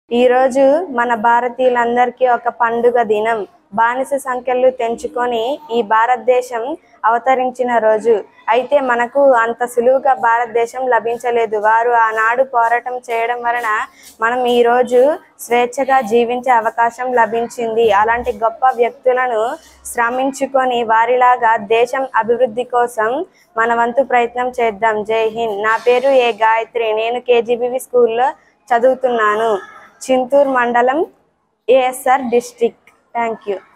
ఈరోజు మన భారతీయులందరికీ ఒక పండుగ దినం బానిస సంఖ్యలు తెంచుకొని ఈ భారతదేశం అవతరించిన రోజు అయితే మనకు అంత సులువుగా భారతదేశం లభించలేదు వారు ఆనాడు పోరాటం చేయడం వలన మనం ఈ రోజు స్వేచ్ఛగా జీవించే అవకాశం లభించింది అలాంటి గొప్ప వ్యక్తులను శ్రమించుకొని వారిలాగా దేశం అభివృద్ధి కోసం మన వంతు ప్రయత్నం చేద్దాం జై హింద్ నా పేరు ఏ గాయత్రి నేను కేజీబీవి స్కూల్లో చదువుతున్నాను చింతూరు మండలం ఏఎస్ఆర్ డిస్ట్రిక్ట్ థ్యాంక్ యూ